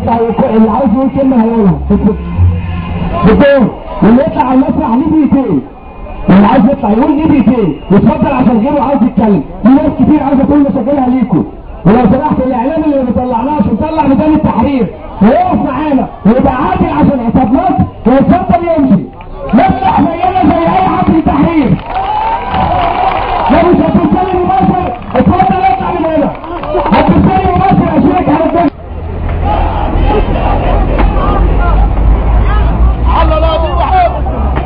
يطلع يك- اللي عايز يقول كلمه هيقولها بدون واللي يطلع على المسرح ليه دقيقتين اللي عايز يطلع يقول ليه دقيقتين يتفضل عشان غيره عايز يتكلم في ناس كتير عايزه تقول مسجلها ليكم ولو سمحت الاعلام اللي ما طلعناش نطلع ميدان التحرير ويقف معانا ويبقى عادل عشان حساب مصر ويتفضل يمشي نفتح زينا زي اي حد في التحرير لو مش هتستلم مباشر اتفضل اطلع من هنا هتستلم مباشر اشيلك على الدنيا على لا دي وحيد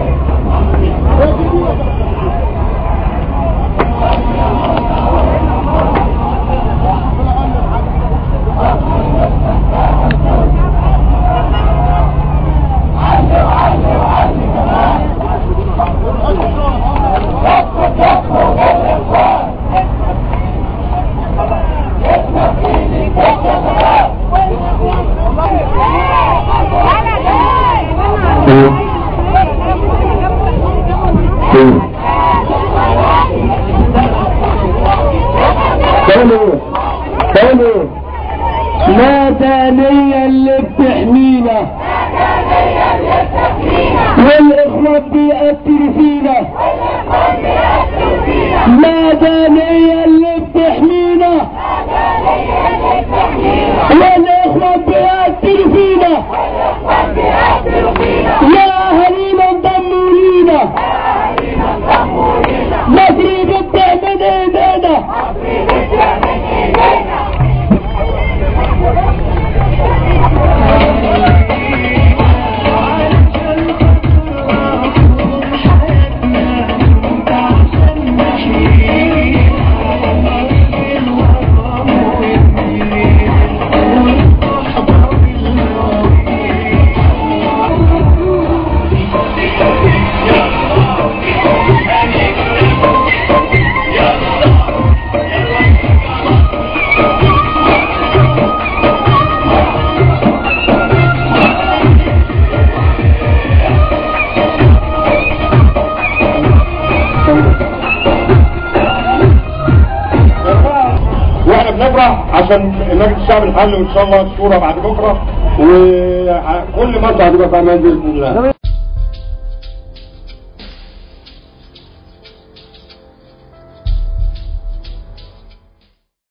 تاني تاني لا دانية اللي بتحمينا والإخوة بيأثر فينا لا دانية اللي بتحمينا والإخوة بيأثر فينا يا أهالينا انضموا لينا مصر بتبدأ من ايدينا واحنا بنفرح عشان مجلس الشعب الحل وان شاء الله الصوره بعد بكره وكل مصر هتبقى في امان باذن الله